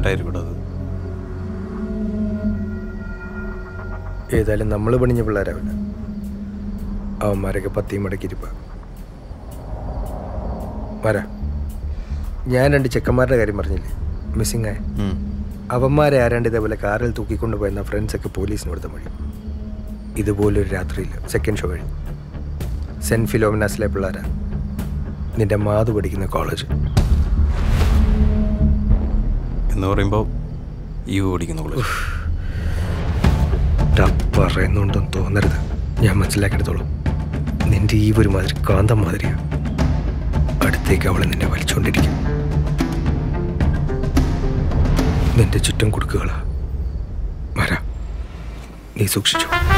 ആരായിരിക്കും അത് ഏതായാലും നമ്മൾ പണിഞ്ഞ പിള്ളേരാവില്ല അവന്മാരൊക്കെ പത്തിയും മടക്കിരിപ്പ വരാ ഞാൻ രണ്ട് ചെക്കന്മാരുടെ കാര്യം പറഞ്ഞില്ലേ മിസ്സിങ് ആയ ഉം. അവന്മാരെ ആരാണ്ട് ഇതേപോലെ കാറിൽ തൂക്കിക്കൊണ്ട് പോയെന്ന ഫ്രണ്ട്സൊക്കെ പോലീസിന് കൊടുത്ത മൊഴി ഇതുപോലൊരു രാത്രിയിൽ സെക്കൻഡ് ഷോ കഴിഞ്ഞു സെൻറ്റ് ഫിലോമിനാസിലെ പിള്ളേരാ നിന്റെ മാതു പഠിക്കുന്ന കോളേജ് എന്ന് പറയുമ്പോൾ ഈ ഓടിക്കുന്ന കോളേജ് ടാ, പറയുന്നുണ്ടെന്ന് തോന്നരുത് ഞാൻ മനസ്സിലാക്കിയെടുത്തോളൂ നിന്റെ ഈ ഒരു മാതിരി കാന്തം മാതിരിയാ അടുത്തേക്ക് അവളെ നിന്നെ വലിച്ചുകൊണ്ടിരിക്കും നിന്റെ ചുറ്റും കൊടുക്കുകളാ വരാ നീ സൂക്ഷിച്ചു